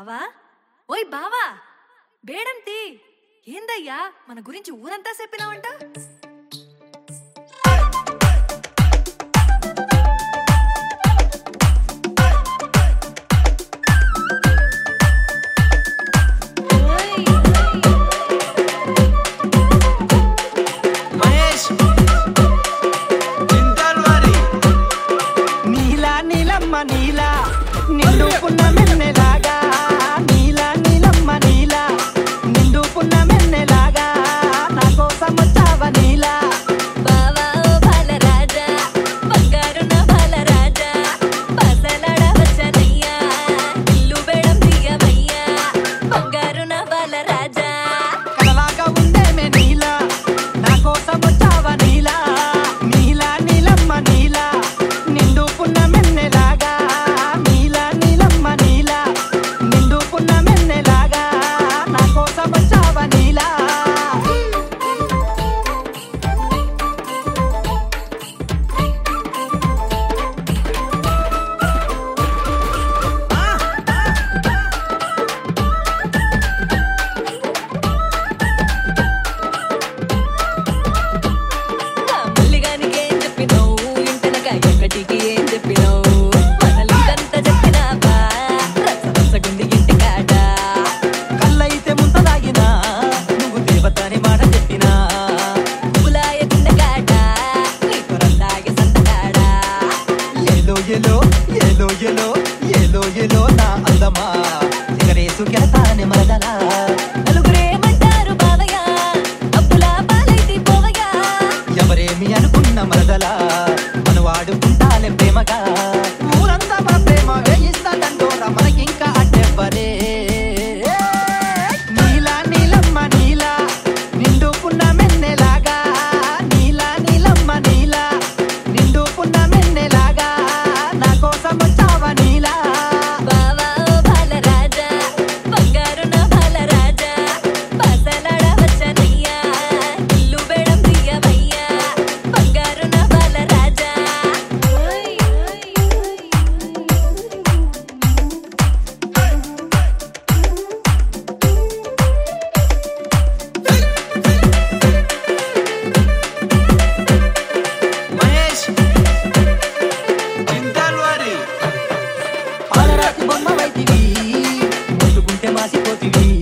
బావా ఓయ్ బావా బేడంతి ఏందయ్యా మన గురించి ఊరంతా చెప్పినావంట మహేష్ చింతల్వారి నీలా నీలమ్మ నీలా నిండుకున్న మెన్నెలాగా నీలా నీలమ్మ నీలా నిండుకున్న మెన్నెలాగా నా కోసం వచ్చావ నీలా బావా ఓ బాలరాజా బంగారు నా బాలరాజా బసలాడ వచ్చనయ్యా ఇల్లు బేడం దియ్యమయ్యా బంగారు నా బాలరాజా కలలాగా ఉందేమే నీలా నా కోసం వచ్చావ నీలా నీలా నీలమ్మ నీలా నిండుకున్న మెన్నెలాగా నీలా నీలమ్మ నీలా నిండుకున్న మెన్నెలాగా నా కోసం వచ్చావ నీలా నా మల్లిగానికి ఏం చెప్పినావు ఇంటనక ఎక్కడికి ఏం చెప్పినావు మనలింకంత చెప్పినావా రస రసగుంది ఇంటి కాడ కళ్ళైతే ముంత తాగినా నువ్వు దేవతని మాట చెప్పినా పులాయ గుండె కాడ నీ కొరందాగే సంతకాడ ఏలో ఏలో ఏలో ఏలో ఏలో ఏలో నా అందమా సిగరేసు కెడతానే మరదలా నలుగురేమంటారు బావయ్య అప్పులా పాలైతే పోవయ్యా ఎవరేమి అనుకున్న మరదలా మనం వాడుకుంటాలే ప్రేమగా ఊరంతా మన ప్రేమ వేయిస్తాడంటోరా మనకింకా అడ్డెవ్వరే నీలా నీలమ్మ నీలా నిండుకున్న మెన్నెలాగా నీలా నీలమ్మ నీలా నిండుకున్న మెన్నెలాగా నా కోసం వచ్చావా నీలా బావా ఓ బాలరాజా బంగారు నా బాలరాజా బసలాడ వచ్చనయ్యా ఇల్లు బేడం దియ్యమయ్యా బంగారు నా బాలరాజా మహేష్ చింతల్వారి పాలరాతి బొమ్మ వైతివి ముట్టుకుంటే మాసిపోతివి